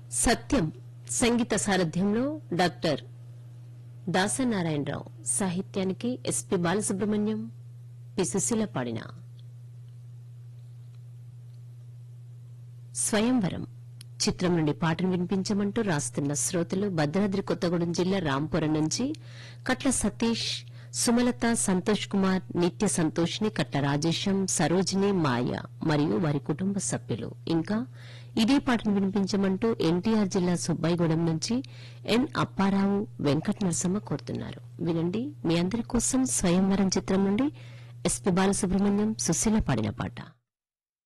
సత్యం సంగీత సారథ్యంలో డాక్టర్ దాసనారాయణరావు సాహిత్యానికి SP Balasubrahmanyam P Susheela పాడిన స్వయంవరం చిత్రం నుండి పాటను వినిపించమంటూ రాస్తున్న శ్రోతలు భద్రాద్రి కొత్తగూడెం జిల్లా రాంపురం నుంచి కట్ల సతీష్ సుమలత సంతోష్ కుమార్ నిత్య సంతోష్ని కట్ల రాజేశం సరోజిని మాయ మరియు వారి కుటుంబ సభ్యులు ఇంకా ఇదే పాటను వినిపించమంటూ ఎన్టీఆర్ జిల్లా సుబ్బాయిగూడెం నుంచి ఎన్ అప్పారావు వెంకట నరసమ్మ కోరుతున్నారు వినండి మీ అందరి కోసం స్వయంవరం చిత్రం నుండి ఎస్పి బాలసుబ్రహ్మణ్యం సుశీల పాడిన పాట